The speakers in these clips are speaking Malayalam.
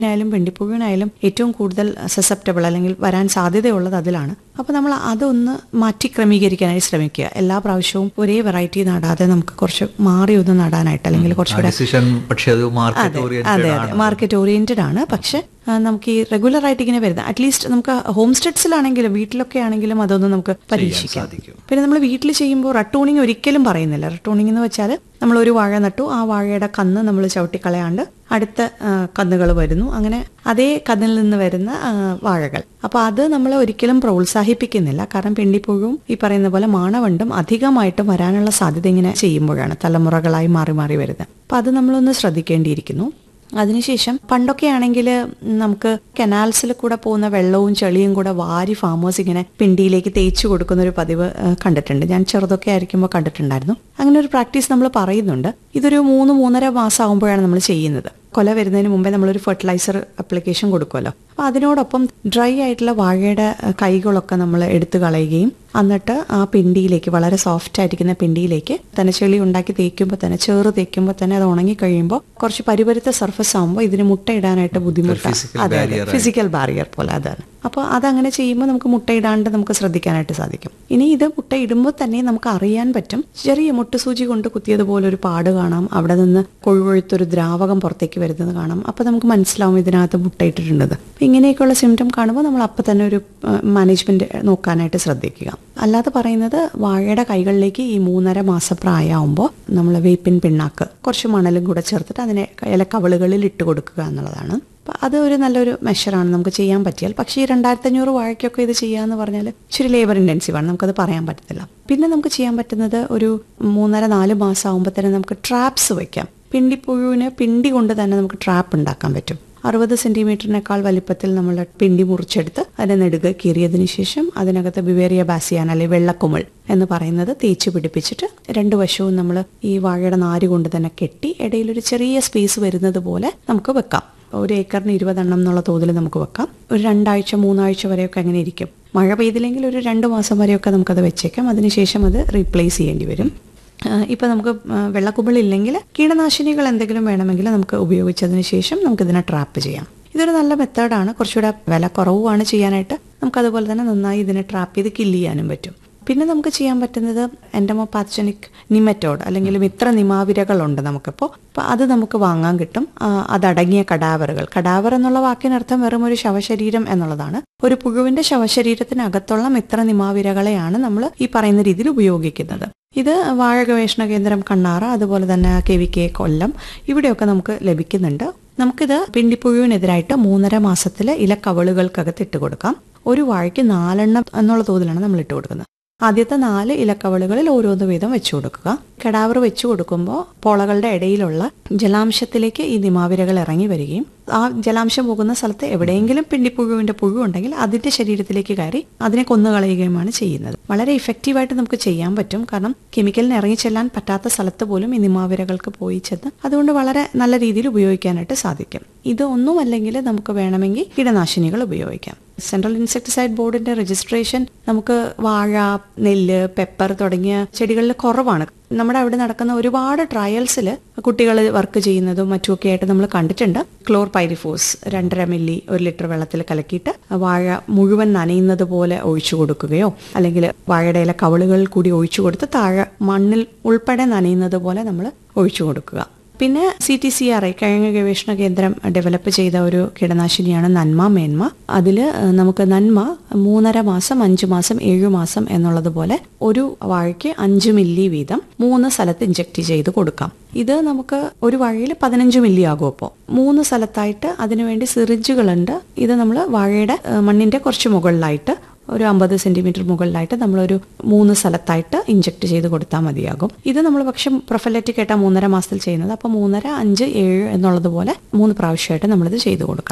ായാലും പെണ്ടിപ്പുഴുവിനായാലും ഏറ്റവും കൂടുതൽ സസെപ്റ്റബിൾ അല്ലെങ്കിൽ വരാൻ സാധ്യതയുള്ളത് അതിലാണ് അപ്പോൾ നമ്മൾ അതൊന്ന് മാറ്റി ക്രമീകരിക്കാനായി ശ്രമിക്കുക എല്ലാ പ്രാവശ്യവും ഒരേ വെറൈറ്റി നടാതെ നമുക്ക് കുറച്ച് മാറി ഒന്ന് നടാനായിട്ട് അല്ലെങ്കിൽ കുറച്ചുകൂടെ ഡിസിഷൻ പക്ഷെ അത് മാർക്കറ്റ് അതെ ഓറിയന്റഡ് അതെ ആണ് മാർക്കറ്റ് ഓറിയന്റഡ് ആണ് പക്ഷെ ആ, നമുക്ക് ഈ റെഗുലർ ആയിട്ട് ഇങ്ങനെ വരുന്നത് അറ്റ്ലീസ്റ്റ് നമുക്ക് ഹോം സ്റ്റഡ്സിലാണെങ്കിലും വീട്ടിലൊക്കെ ആണെങ്കിലും അതൊന്ന് നമുക്ക് പരീക്ഷിക്കാം സാധിക്കും. പിന്നെ നമ്മൾ വീട്ടിൽ ചെയ്യുമ്പോൾ റട്ടൂണിങ് ഒരിക്കലും പറയുന്നില്ല റട്ടൂണിങ് എന്ന് വെച്ചാൽ നമ്മൾ ഒരു വാഴ നട്ടു ആ വാഴയുടെ കന്ന് നമ്മൾ ചവിട്ടിക്കളയാണ്ട് അടുത്ത കന്നുകൾ വരുന്നു അങ്ങനെ അതേ കന്നിൽ നിന്ന് വരുന്ന ആ, വാഴകൾ അപ്പൊ അത് നമ്മൾ ഒരിക്കലും പ്രോത്സാഹിപ്പിക്കുന്നില്ല കാരണം പെണ്ടിപ്പുഴുവും ഈ പറയുന്ന പോലെ മാണവണ്ടും അധികമായിട്ടും വരാനുള്ള സാധ്യത ഇങ്ങനെ ചെയ്യുമ്പോഴാണ് തലമുറകളായി മാറി മാറി വരുന്നത് അപ്പൊ അത് നമ്മളൊന്ന് ശ്രദ്ധിക്കേണ്ടിയിരിക്കുന്നു അതിനുശേഷം പണ്ടൊക്കെ ആണെങ്കിൽ നമുക്ക് കനാൽസിൽ കൂടെ പോകുന്ന വെള്ളവും ചെളിയും കൂടെ വാരി ഫാമേഴ്സ് ഇങ്ങനെ പിണ്ടിയിലേക്ക് തേച്ചു കൊടുക്കുന്ന ഒരു പതിവ് ആ, കണ്ടിട്ടുണ്ട് ഞാൻ ചെറുതൊക്കെ ആയിരിക്കുമ്പോൾ കണ്ടിട്ടുണ്ടായിരുന്നു അങ്ങനെ ഒരു പ്രാക്ടീസ് നമ്മൾ പറയുന്നുണ്ട് ഇതൊരു മൂന്ന് മൂന്നര മാസം ആകുമ്പോഴാണ് നമ്മൾ ചെയ്യുന്നത് കൊല വരുന്നതിന് മുമ്പേ നമ്മളൊരു ഫെർട്ടിലൈസർ അപ്ലിക്കേഷൻ കൊടുക്കുമല്ലോ അപ്പോൾ അതിനോടൊപ്പം ഡ്രൈ ആയിട്ടുള്ള വാഴയുടെ ആ, കൈകളൊക്കെ നമ്മൾ എടുത്തു കളയുകയും എന്നിട്ട് ആ പിണ്ടിയിലേക്ക് വളരെ സോഫ്റ്റ് ആയിരിക്കുന്ന പിണ്ടിയിലേക്ക് തന്നെ ചെളി ഉണ്ടാക്കി തേക്കുമ്പോൾ തന്നെ ചേറ് തേക്കുമ്പോൾ തന്നെ അത് ഉണങ്ങി കഴിയുമ്പോൾ കുറച്ച് പരിപരുത്ത സർഫസ് ആകുമ്പോൾ ഇതിന് മുട്ടയിടാനായിട്ട് ബുദ്ധിമുട്ടാണ് physical അതെ അതെ barrier ആയി. ഫിസിക്കൽ ബാരിയർ പോലെ അതാണ് അപ്പോൾ അതങ്ങനെ ചെയ്യുമ്പോൾ നമുക്ക് മുട്ടയിടാണ്ട് നമുക്ക് ശ്രദ്ധിക്കാനായിട്ട് സാധിക്കും ഇനി ഇത് മുട്ടയിടുമ്പോൾ തന്നെ നമുക്ക് അറിയാൻ പറ്റും ചെറിയ മുട്ടുസൂചി കൊണ്ട് കുത്തിയതുപോലെ ഒരു പാട് കാണാം അവിടെ നിന്ന് കൊഴുകൊഴുത്തൊരു ദ്രാവകം പുറത്തേക്ക് വരുന്നത് കാണാം അപ്പോൾ നമുക്ക് മനസ്സിലാവും ഇതിനകത്ത് മുട്ടയിട്ടിട്ടുണ്ടെന്ന് അപ്പോൾ ഇങ്ങനെയൊക്കെയുള്ള സിംറ്റം കാണുമ്പോൾ നമ്മൾ അപ്പം തന്നെ ഒരു മാനേജ്മെന്റ് നോക്കാനായിട്ട് ശ്രദ്ധിക്കുക അല്ലാതെ പറയുന്നത് വാഴയുടെ കൈകളിലേക്ക് ഈ മൂന്നര മാസം പ്രായമാകുമ്പോൾ നമ്മൾ വേപ്പിൻ പിണ്ണാക്ക് കുറച്ച് മണലും കൂടെ ചേർത്തിട്ട് അതിനെ ഇല കവളുകളിൽ ഇട്ട് കൊടുക്കുക എന്നുള്ളതാണ് അപ്പൊ അത് ഒരു നല്ലൊരു മെഷറാണ് നമുക്ക് ചെയ്യാൻ പറ്റിയാൽ പക്ഷേ ഈ രണ്ടായിരത്തി അഞ്ഞൂറ് വാഴയ്ക്കൊക്കെ ഇത് ചെയ്യാന്ന് പറഞ്ഞാൽ ഇച്ചിരി ലേബർ ഇൻറ്റൻസീവ് ആണ് നമുക്കത് പറയാൻ പറ്റത്തില്ല പിന്നെ നമുക്ക് ചെയ്യാൻ പറ്റുന്നത് ഒരു മൂന്നര നാല് മാസം ആകുമ്പോൾ തന്നെ നമുക്ക് ട്രാപ്സ് വെക്കാം പിണ്ടിപ്പുഴുവിന് പിണ്ടി കൊണ്ട് തന്നെ നമുക്ക് ട്രാപ്പ് ഉണ്ടാക്കാൻ പറ്റും അറുപത് സെന്റിമീറ്ററിനേക്കാൾ വലിപ്പത്തിൽ നമ്മൾ പിണ്ടി മുറിച്ചെടുത്ത് അതിനെ നെടുക കീറിയതിനു ശേഷം അതിനകത്ത് ബിവേറിയ ബാസിയാൻ അല്ലെങ്കിൽ വെള്ളക്കുമിൾ എന്ന് പറയുന്നത് തേച്ച് പിടിപ്പിച്ചിട്ട് രണ്ട് വശവും നമ്മൾ ഈ വാഴയുടെ നാര് കൊണ്ട് തന്നെ കെട്ടി ഇടയിൽ ഒരു ചെറിയ സ്പേസ് വരുന്നത് പോലെ നമുക്ക് വെക്കാം ഒരു ഏക്കറിന് ഇരുപതെണ്ണം എന്നുള്ള തോതിൽ നമുക്ക് വെക്കാം ഒരു രണ്ടാഴ്ച മൂന്നാഴ്ച വരെയൊക്കെ അങ്ങനെ ഇരിക്കും മഴ പെയ്തില്ലെങ്കിൽ ഒരു രണ്ട് മാസം വരെയൊക്കെ നമുക്കത് വെച്ചേക്കാം അതിനുശേഷം അത് റീപ്ലേസ് ചെയ്യേണ്ടി വരും ആഹ് ഇപ്പൊ നമുക്ക് വെള്ളക്കുമ്പിളില്ലെങ്കിൽ കീടനാശിനികൾ എന്തെങ്കിലും വേണമെങ്കിൽ നമുക്ക് ഉപയോഗിച്ചതിന് ശേഷം നമുക്ക് ഇതിനെ ട്രാപ്പ് ചെയ്യാം ഇതൊരു നല്ല മെത്തേഡാണ് കുറച്ചുകൂടെ വില കുറവുമാണ് ചെയ്യാനായിട്ട് നമുക്ക് അതുപോലെ തന്നെ നന്നായി ഇതിനെ ട്രാപ്പ് ചെയ്ത് കില്ല് ചെയ്യാനും പറ്റും പിന്നെ നമുക്ക് ചെയ്യാൻ പറ്റുന്നത് എൻഡമോപാത്തജനിക് നിമറ്റോഡ് അല്ലെങ്കിൽ മിത്ര നിമാവിരകളുണ്ട് നമുക്കിപ്പോൾ അപ്പോൾ അത് നമുക്ക് വാങ്ങാൻ കിട്ടും ആ, അതടങ്ങിയ കടാവറുകൾ കടാവർ എന്നുള്ള വാക്കിനർത്ഥം വെറും ഒരു ശവശരീരം എന്നുള്ളതാണ് ഒരു പുഴുവിന്റെ ശവശരീരത്തിനകത്തുള്ള മിത്ര നിമാവിരകളെയാണ് നമ്മൾ ഈ പറയുന്ന രീതിയിൽ ഉപയോഗിക്കുന്നത് ഇത് വാഴ ഗവേഷണ കേന്ദ്രം കണ്ണാറ അതുപോലെ തന്നെ കെ വി കെ കൊല്ലം ഇവിടെയൊക്കെ നമുക്ക് ലഭിക്കുന്നുണ്ട് നമുക്കിത് പിണ്ടിപ്പുഴുവിനെതിരായിട്ട് മൂന്നര മാസത്തിൽ ഇലക്കവളുകൾക്കകത്ത് ഇട്ട് കൊടുക്കാം ഒരു വാഴയ്ക്ക് നാലെണ്ണം എന്നുള്ള തോതിലാണ് നമ്മൾ ഇട്ട് കൊടുക്കുന്നത് ആദ്യത്തെ നാല് ഇലക്കവളുകളിൽ ഓരോന്ന് വീതം വെച്ചു കൊടുക്കുക കടാവർ വെച്ചു കൊടുക്കുമ്പോൾ പോളകളുടെ ഇടയിലുള്ള ജലാംശത്തിലേക്ക് ഈ നിമാവിരകൾ ഇറങ്ങി വരികയും ആ ജലാംശം പോകുന്ന സ്ഥലത്ത് എവിടെയെങ്കിലും പിണ്ടിപ്പുഴുവിന്റെ പുഴു ഉണ്ടെങ്കിൽ അതിന്റെ ശരീരത്തിലേക്ക് കയറി അതിനെ കൊന്നുകളയുകയുമാണ് ചെയ്യുന്നത് വളരെ ഇഫക്റ്റീവായിട്ട് നമുക്ക് ചെയ്യാൻ പറ്റും കാരണം കെമിക്കലിന് ഇറങ്ങി ചെല്ലാൻ പറ്റാത്ത സ്ഥലത്ത് പോലും ഈ നിമാവിരകൾക്ക് പോയി ചെന്ന് അതുകൊണ്ട് വളരെ നല്ല രീതിയിൽ ഉപയോഗിക്കാനായിട്ട് സാധിക്കും ഇത് ഒന്നുമല്ലെങ്കിൽ നമുക്ക് വേണമെങ്കിൽ കീടനാശിനികൾ ഉപയോഗിക്കാം സെൻട്രൽ ഇൻസെക്ടിസൈഡ് ബോർഡിന്റെ രജിസ്ട്രേഷൻ നമുക്ക് വാഴ നെല്ല് പെപ്പർ തുടങ്ങിയ ചെടികളിൽ കുറവാണ് നമ്മുടെ അവിടെ നടക്കുന്ന ഒരുപാട് ട്രയൽസിൽ കുട്ടികൾ വർക്ക് ചെയ്യുന്നതും മറ്റുമൊക്കെ ആയിട്ട് നമ്മൾ കണ്ടിട്ടുണ്ട് ക്ലോർ പൈരിഫോസ് രണ്ടര മില്ലി ഒരു ലിറ്റർ വെള്ളത്തിൽ കലക്കിയിട്ട് വാഴ മുഴുവൻ നനയുന്നത് പോലെ ഒഴിച്ചു കൊടുക്കുകയോ അല്ലെങ്കിൽ വാഴയുടെ ഇല കവളുകളിൽ കൂടി ഒഴിച്ചു കൊടുത്ത് താഴെ മണ്ണിൽ ഉൾപ്പെടെ നനയുന്നത് പോലെ നമ്മൾ ഒഴിച്ചു കൊടുക്കുക പിന്നെ C T C R I കിഴങ്ങ് ഗവേഷണ കേന്ദ്രം ഡെവലപ്പ് ചെയ്ത ഒരു കീടനാശിനിയാണ് നന്മ മേന്മ അതിൽ നമുക്ക് നന്മ മൂന്നര മാസം അഞ്ചു മാസം ഏഴു മാസം എന്നുള്ളതുപോലെ ഒരു വാഴയ്ക്ക് അഞ്ച് മില്ലി വീതം മൂന്ന് സ്ഥലത്ത് ഇഞ്ചക്ട് ചെയ്ത് കൊടുക്കാം ഇത് നമുക്ക് ഒരു വാഴയിൽ പതിനഞ്ച് മില്ലി ആകും അപ്പോൾ മൂന്ന് സ്ഥലത്തായിട്ട് അതിനുവേണ്ടി സിറിഞ്ചുകളുണ്ട് ഇത് നമ്മൾ വാഴയുടെ ഏഹ്, മണ്ണിന്റെ കുറച്ച് മുകളിലായിട്ട് ഒരു അമ്പത് സെന്റിമീറ്റർ മുകളിലായിട്ട് നമ്മളൊരു മൂന്ന് സ്ഥലത്തായിട്ട് ഇഞ്ചക്ട് ചെയ്ത് കൊടുത്താൽ മതിയാകും ഇത് നമ്മൾ പക്ഷെ പ്രൊഫലറ്റിക് ആയിട്ടാ മൂന്നര മാസത്തിൽ ചെയ്യുന്നത് അപ്പോൾ മൂന്നര അഞ്ച് ഏഴ് എന്നുള്ളതുപോലെ മൂന്ന് പ്രാവശ്യമായിട്ട് നമ്മളിത് ചെയ്തു കൊടുക്കണം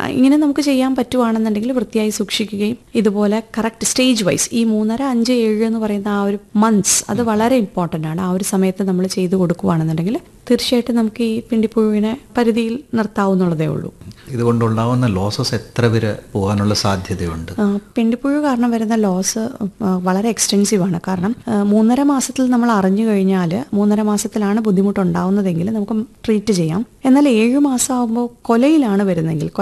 ആ, ഇങ്ങനെ നമുക്ക് ചെയ്യാൻ പറ്റുവാണെന്നുണ്ടെങ്കിൽ വൃത്തിയായി സൂക്ഷിക്കുകയും ഇതുപോലെ കറക്റ്റ് സ്റ്റേജ് വൈസ് ഈ മൂന്നര അഞ്ച് ഏഴ് എന്ന് പറയുന്ന ആ ഒരു മന്ത്സ് അത് വളരെ ഇമ്പോർട്ടൻ്റ് ആണ് ആ ഒരു സമയത്ത് നമ്മൾ ചെയ്തു കൊടുക്കുകയാണെന്നുണ്ടെങ്കിൽ തീർച്ചയായിട്ടും നമുക്ക് ഈ പിണ്ടിപ്പുഴുവിനെ പരിധിയിൽ നിർത്താവുന്നുള്ളതേ ഉള്ളൂ ഇതുകൊണ്ടുണ്ടാവുന്ന ലോസസ് എത്ര വരെ പോകാനുള്ള സാധ്യതയുണ്ട് ആ, പിണ്ടിപ്പുഴു കാരണം വരുന്ന ലോസ് വളരെ എക്സ്റ്റെൻസീവ് ആണ് കാരണം ആ, മൂന്നര മാസത്തിൽ നമ്മൾ അറിഞ്ഞു കഴിഞ്ഞാൽ മൂന്നര മാസത്തിലാണ് ബുദ്ധിമുട്ടുണ്ടാവുന്നതെങ്കിൽ നമുക്ക് ട്രീറ്റ് ചെയ്യാം എന്നാൽ ഏഴ് മാസം ആകുമ്പോൾ കൊലയിലാണ് വരുന്നതെങ്കിൽ